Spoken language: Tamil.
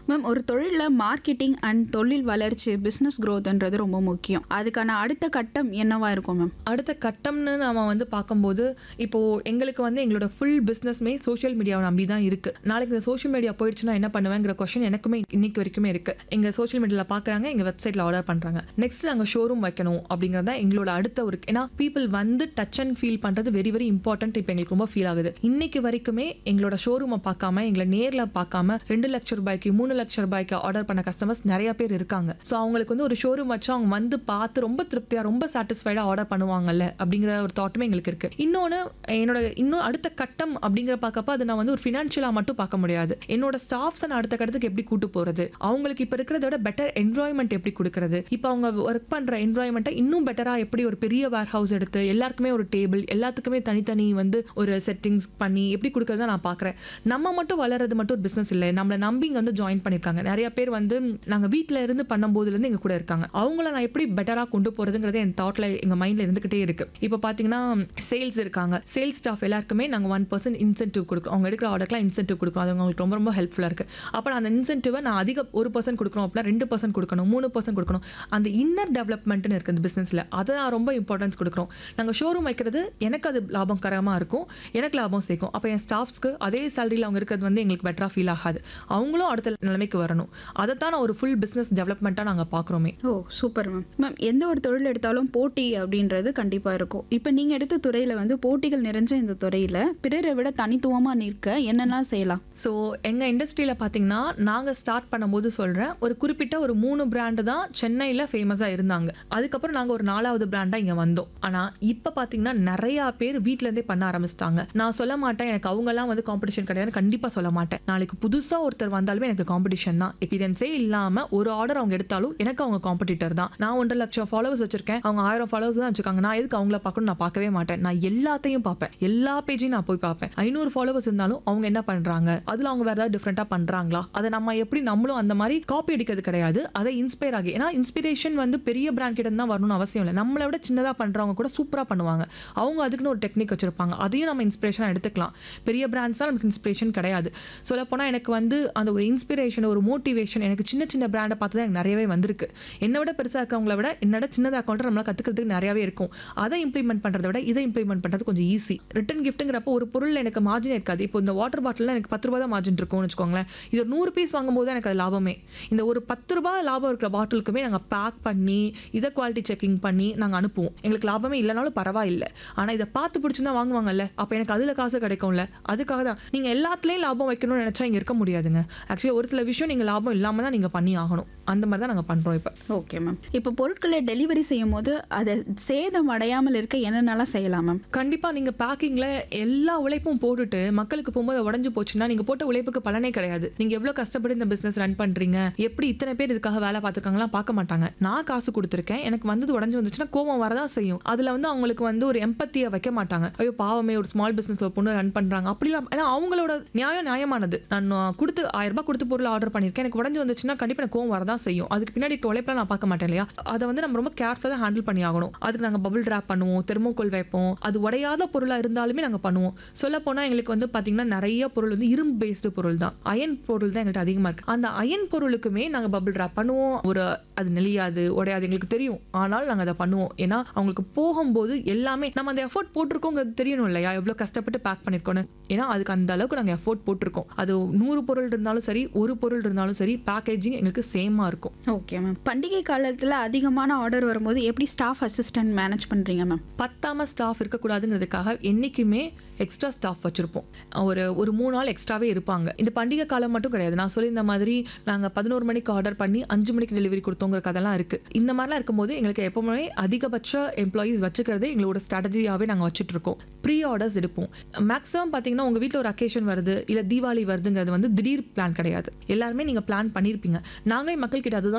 மேம் ஒரு தொழிலில் மார்க்கெட்டிங் அண்ட் தொழில் வளர்ச்சி பிஸ்னஸ் க்ரோத்ன்றது ரொம்ப முக்கியம் அதுக்கான அடுத்த கட்டம் என்னவா இருக்கும் மேம் அடுத்த கட்டம்னு நாம வந்து பார்க்கும்போது இப்போ எங்களுக்கு வந்து எங்களோட ஃபுல் பிஸ்னஸ்மே சோஷியல் மீடியாவை நம்பி தான் இருக்கு நாளைக்கு இந்த சோஷியல் மீடியா போயிடுச்சுன்னா என்ன பண்ணுவேங்கிற கொஸ்டின் எனக்குமே இன்னைக்கு வரைக்குமே இருக்கு எங்க சோஷியல் மீடியாவில் பார்க்குறாங்க எங்க வெப்சைட்ல ஆர்டர் பண்றாங்க நெக்ஸ்ட் நாங்கள் ஷோரூம் வைக்கணும் அப்படிங்கிறது தான் எங்களோட அடுத்த ஒரு ஏன்னா பீப்புள் வந்து டச் அண்ட் ஃபீல் பண்றது வெரி வெரி இம்பார்ட்டன்ட் இப்போ எங்களுக்கு ரொம்ப ஃபீல் ஆகுது இன்னைக்கு வரைக்குமே எங்களோட ஷோரூமை பார்க்காம எங்களை நேர்ல பார்க்காம ரெண்டு லட்சம் ரூபாய்க்கு மூணு லட்சம் ரூபாய்க்கு ஆர்டர் பண்ண கஸ்டமர்ஸ் நிறைய பேர் இருக்காங்க ஸோ அவங்களுக்கு வந்து ஒரு ஷோரூம் வச்சு அவங்க வந்து பார்த்து ரொம்ப திருப்தியா ரொம்ப சாட்டிஸ்ஃபைடா ஆர்டர் பண்ணுவாங்கல்ல அப்படிங்கிற ஒரு தாட்டுமே எங்களுக்கு இருக்கு இன்னொன்று என்னோட இன்னும் அடுத்த கட்டம் அப்படிங்கிற பார்க்கப்ப அது நான் வந்து ஒரு ஃபினான்ஷியலாக மட்டும் பார்க்க முடியாது என்னோட ஸ்டாஃப்ஸை நான் அடுத்த கட்டத்துக்கு எப்படி கூட்டு போறது அவங்களுக்கு இப்போ இருக்கிறத விட பெட்டர் என்வாயன்மெண்ட் எப்படி கொடுக்கறது இப்போ அவங்க ஒர்க் பண்ற என்வாயன்மெண்ட்டை இன்னும் பெட்டரா எப்படி ஒரு பெரிய வேர் ஹவுஸ் எடுத்து எல்லாருக்குமே ஒரு டேபிள் எல்லாத்துக்குமே தனித்தனி வந்து ஒரு செட்டிங்ஸ் பண்ணி எப்படி கொடுக்கறத நான் பார்க்குறேன் நம்ம மட்டும் வளர்றது மட்டும் ஒரு பிஸ்னஸ் இல்லை நம்மளை நம்பி இங்க வந்து ஜாயின் பண்ணியிருக்காங்க நிறைய பேர் வந்து நாங்கள் வீட்டில் இருந்து பண்ணும்போதுலேருந்து எங்க கூட இருக்காங்க அவங்கள நான் எப்படி பெட்டராக கொண்டு போகிறதுங்கிறது என் தாட்டில் எங்கள் மைண்டில் இருந்துக்கிட்டே இருக்கு இப்போ பார்த்தீங்கன்னா சேல்ஸ் இருக்காங்க சேல்ஸ் ஸ்டாஃப் எல்லாருக்குமே நாங்கள் ஒன் பர்சன்ட் இன்சென்டிவ் கொடுக்குறோம் அவங்க எடுக்கிற ஆர்டர்க்குலாம் இன்சென்டிவ் கொடுக்குறோம் அது அவங்களுக்கு ரொம்ப ரொம்ப ஹெல்ப்ஃபுல்லாக இருக்கு அப்போ நான் அந்த இன்சென்டிவை நான் அதிக ஒரு பர்சன்ட் கொடுக்குறோம் அப்படின்னா ரெண்டு பர்சன்ட் கொடுக்கணும் மூணு பர்சன்ட் கொடுக்கணும் அந்த இன்னர் டெவலப்மெண்ட்னு இருக்குது இந்த பிஸ்னஸில் அதை நான் ரொம்ப இம்பார்ட்டன்ஸ் கொடுக்குறோம் நாங்கள் ஷோரூம் வைக்கிறது எனக்கு அது லாபகரமாக இருக்கும் எனக்கு லாபம் சேர்க்கும் அப்போ என் ஸ்டாஃப்ஸ்க்கு அதே சேலரியில் அவங்க இருக்கிறது வந்து எங்களுக்கு பெட்டராக ஃபீல் ஆகாது அவங்களும் அடுத்த நிலைமைக்கு வரணும் அதை தான் நான் ஒரு ஃபுல் பிஸ்னஸ் டெவலப்மெண்ட்டாக நாங்கள் பார்க்குறோமே ஓ சூப்பர் மேம் மேம் எந்த ஒரு தொழில் எடுத்தாலும் போட்டி அப்படின்றது கண்டிப்பாக இருக்கும் இப்போ நீங்கள் எடுத்த துறையில் வந்து போட்டிகள் நிறைஞ்ச இந்த துறையில் பிறரை விட தனித்துவமாக நிற்க என்னெல்லாம் செய்யலாம் ஸோ எங்கள் இண்டஸ்ட்ரியில் பார்த்தீங்கன்னா நாங்கள் ஸ்டார்ட் பண்ணும்போது சொல்கிறேன் ஒரு குறிப்பிட்ட ஒரு மூணு பிராண்டு தான் சென்னையில் ஃபேமஸாக இருந்தாங்க அதுக்கப்புறம் நாங்கள் ஒரு நாலாவது பிராண்டாக இங்கே வந்தோம் ஆனால் இப்போ பார்த்தீங்கன்னா நிறையா பேர் வீட்டிலேருந்தே பண்ண ஆரம்பிச்சிட்டாங்க நான் சொல்ல மாட்டேன் எனக்கு அவங்கெல்லாம் வந்து காம்படிஷன் கிடையாது கண்டிப்பாக சொல்ல மாட்டேன் நாளைக்கு புதுசாக ஒருத்தர் வந்தாலுமே எனக்கு காம்படிஷன் தான் எக்ஸ்பீரியன்ஸே இல்லாமல் ஒரு ஆர்டர் அவங்க எடுத்தாலும் எனக்கு அவங்க காம்படிட்டர் தான் நான் ஒன்றரை லட்சம் ஃபாலோவர்ஸ் வச்சிருக்கேன் அவங்க ஆயிரம் ஃபாலோவர்ஸ் தான் வச்சிருக்காங்க நான் எதுக்கு அவங்கள பார்க்கணும் நான் பார்க்கவே மாட்டேன் நான் எல்லாத்தையும் பார்ப்பேன் எல்லா பேஜையும் நான் போய் பார்ப்பேன் ஐநூறு ஃபாலோவர்ஸ் இருந்தாலும் அவங்க என்ன பண்றாங்க அதுல அவங்க வேற ஏதாவது டிஃப்ரெண்டா பண்றாங்களா அதை நம்ம எப்படி நம்மளும் அந்த மாதிரி காப்பி அடிக்கிறது கிடையாது அதை இன்ஸ்பயர் ஆகி ஏன்னா இன்ஸ்பிரேஷன் வந்து பெரிய பிராண்ட் கிட்ட இருந்து தான் வரணும்னு அவசியம் இல்லை நம்மளை விட சின்னதா பண்றவங்க கூட சூப்பரா பண்ணுவாங்க அவங்க அதுக்குன்னு ஒரு டெக்னிக் வச்சிருப்பாங்க அதையும் நம்ம இன்ஸ்பிரேஷனா எடுத்துக்கலாம் பெரிய பிராண்ட்ஸ் தான் நமக்கு இன்ஸ்பிரேஷன் கிடையாது சொல்ல போனா எனக்கு வந்து அந்த ஒரு இன்ஸ்பிரேஷன் ஒரு மோட்டிவேஷன் எனக்கு சின்ன சின்ன பிராண்டை பார்த்து தான் எனக்கு நிறையவே வந்திருக்கு என்னை விட பெருசாக இருக்கவங்கள விட என்னோட சின்னதாக அக்கௌண்ட் நம்மளால் கற்றுக்கிறதுக்கு நிறையவே இருக்கும் அதை இம்ப்ளிமெண்ட் பண்ணுறத விட இதை இம்ப்ளிமெண்ட் பண்ணுறது கொஞ்சம் ஈஸி ரிட்டன் கிஃப்ட்டுங்கிறப்போ ஒரு பொருள் எனக்கு மார்ஜின் இருக்காது இப்போ இந்த வாட்டர் பாட்டிலில் எனக்கு பத்து ரூபா தான் மார்ஜின் இருக்கும்னு வச்சுக்கோங்களேன் இது ஒரு நூறு பீஸ் வாங்கும்போது தான் எனக்கு அது லாபமே இந்த ஒரு பத்து ரூபாய் லாபம் இருக்கிற பாட்டிலுக்குமே நாங்கள் பேக் பண்ணி இதை குவாலிட்டி செக்கிங் பண்ணி நாங்கள் அனுப்புவோம் எங்களுக்கு லாபமே இல்லைனாலும் பரவாயில்லை ஆனால் இதை பார்த்து பிடிச்சிருந்தா வாங்குவாங்கல்ல அப்போ எனக்கு அதில் காசு கிடைக்கும்ல அதுக்காக தான் நீங்கள் எல்லாத்துலேயும் லாபம் வைக்கணும்னு நினச்சா இங்கே இருக்க முடியாதுங்க ஆக்சுவலி ஒரு சில விஷயம் நீங்கள் லாபம் இல்லாமல் தான் நீங்கள் பண்ணி ஆகணும் அந்த மாதிரி தான் நாங்கள் பண்ணுறோம் இப்போ ஓகே மேம் இப்போ பொருட்களை டெலிவரி செய்யும் போது அதை சேதம் அடையாமல் இருக்க என்னென்னலாம் செய்யலாம் மேம் கண்டிப்பாக நீங்கள் பேக்கிங்கில் எல்லா உழைப்பும் போட்டுட்டு மக்களுக்கு போகும்போது உடஞ்சு போச்சுன்னா நீங்கள் போட்ட உழைப்புக்கு பலனே கிடையாது நீங்கள் எவ்வளோ கஷ்டப்பட்டு இந்த பிஸ்னஸ் ரன் பண்ணுறீங்க எப்படி இத்தனை பேர் இதுக்காக வேலை பார்த்துருக்காங்களாம் பார்க்க மாட்டாங்க நான் காசு கொடுத்துருக்கேன் எனக்கு வந்தது உடஞ்சு வந்துச்சுன்னா கோவம் வரதான் செய்யும் அதில் வந்து அவங்களுக்கு வந்து ஒரு எம்பத்தியை வைக்க மாட்டாங்க ஐயோ பாவமே ஒரு ஸ்மால் பிஸ்னஸ் ஒரு பொண்ணு ரன் பண்ணுறாங்க அப்படிலாம் ஏன்னா அவங்களோட நியாயம் நியாயமானது நான் கொடுத்து ஆயிரம் ரூபாய் கொடுத்து பொருள் ஆர்டர் பண்ணியிருக்கேன் எனக்கு உடஞ்சு வந்துச்சுன்னா கண்டிப்பாக எனக்கு கோவம் வரதான் செய்யும் அதுக்கு பின்னாடி இருக்க உழைப்பெல்லாம் நான் பார்க்க மாட்டேன் இல்லையா அதை வந்து நம்ம ரொம்ப கேர்ஃபுல்லாக தான் ஹேண்டில் பண்ணி ஆகணும் அதுக்கு நாங்கள் பபிள் ட்ராப் பண்ணுவோம் தெர்மோகோல் வைப்போம் அது உடையாத பொருளாக இருந்தாலுமே நாங்கள் பண்ணுவோம் சொல்ல போனால் எங்களுக்கு வந்து பார்த்தீங்கன்னா நிறைய பொருள் வந்து இரும்பு பேஸ்டு பொருள் தான் அயன் பொருள் தான் எங்கள்கிட்ட அதிகமாக இருக்குது அந்த அயன் பொருளுக்குமே நாங்கள் பபிள் ட்ராப் பண்ணுவோம் ஒரு அது நெளியாது உடையாது எங்களுக்கு தெரியும் ஆனால் நாங்கள் அதை பண்ணுவோம் ஏன்னா அவங்களுக்கு போகும்போது எல்லாமே நம்ம அந்த எஃபோர்ட் போட்டிருக்கோங்கிறது தெரியணும் இல்லையா எவ்வளோ கஷ்டப்பட்டு பேக் பண்ணியிருக்கோன்னு ஏன்னா அதுக்கு அந்த அளவுக்கு நாங்கள் எஃபோர்ட் போட்டிருக்கோம் அது நூறு பொருள் இருந்தாலும் சரி ஒரு பொருள் இருந்தாலும் சரி பேக்கேஜிங் எங்களுக்கு சேமாக இருக்கும் ஓகே மேம் பண்டிகை காலத்தில் அதிகமான ஆர்டர் வரும்போது எப்படி ஸ்டாஃப் அசிஸ்டன்ட் மேனேஜ் பண்ணுறீங்க மேம் பத்தாம ஸ்டாஃப் இருக்கக்கூடாதுங்கிறதுக்காக என்றைக்குமே எக்ஸ்ட்ரா ஸ்டாஃப் வச்சுருப்போம் ஒரு ஒரு மூணு நாள் எக்ஸ்ட்ராவே இருப்பாங்க இந்த பண்டிகை காலம் மட்டும் கிடையாது நான் சொல்லியிருந்த மாதிரி நாங்கள் பதினோரு மணிக்கு ஆர்டர் பண்ணி அஞ்சு மணிக்கு டெலிவரி கொடுத்தோங்கிற கதெல்லாம் இருக்குது இந்த மாதிரிலாம் இருக்கும்போது எங்களுக்கு எப்பவுமே அதிகபட்ச எம்ப்ளாயீஸ் வச்சுக்கிறது எங்களோட ஸ்ட்ராட்டஜியாகவே நாங்கள் வச்சுட்டு இருக்கோம் ப்ரீ ஆர்டர்ஸ் எடுப்போம் மேக்ஸிமம் பார்த்தீங்கன்னா உங்கள் வீட்டில் ஒரு அக்கேஷன் வருது இல்லை தீபாவளி வருதுங்கிறது வந்து திடீர் பிளான் கிடையாது எல்லாருமே நீங்கள் பிளான் பண்ணியிருப்பீங்க நாங்களே மக்கள்கிட்ட அதுதான்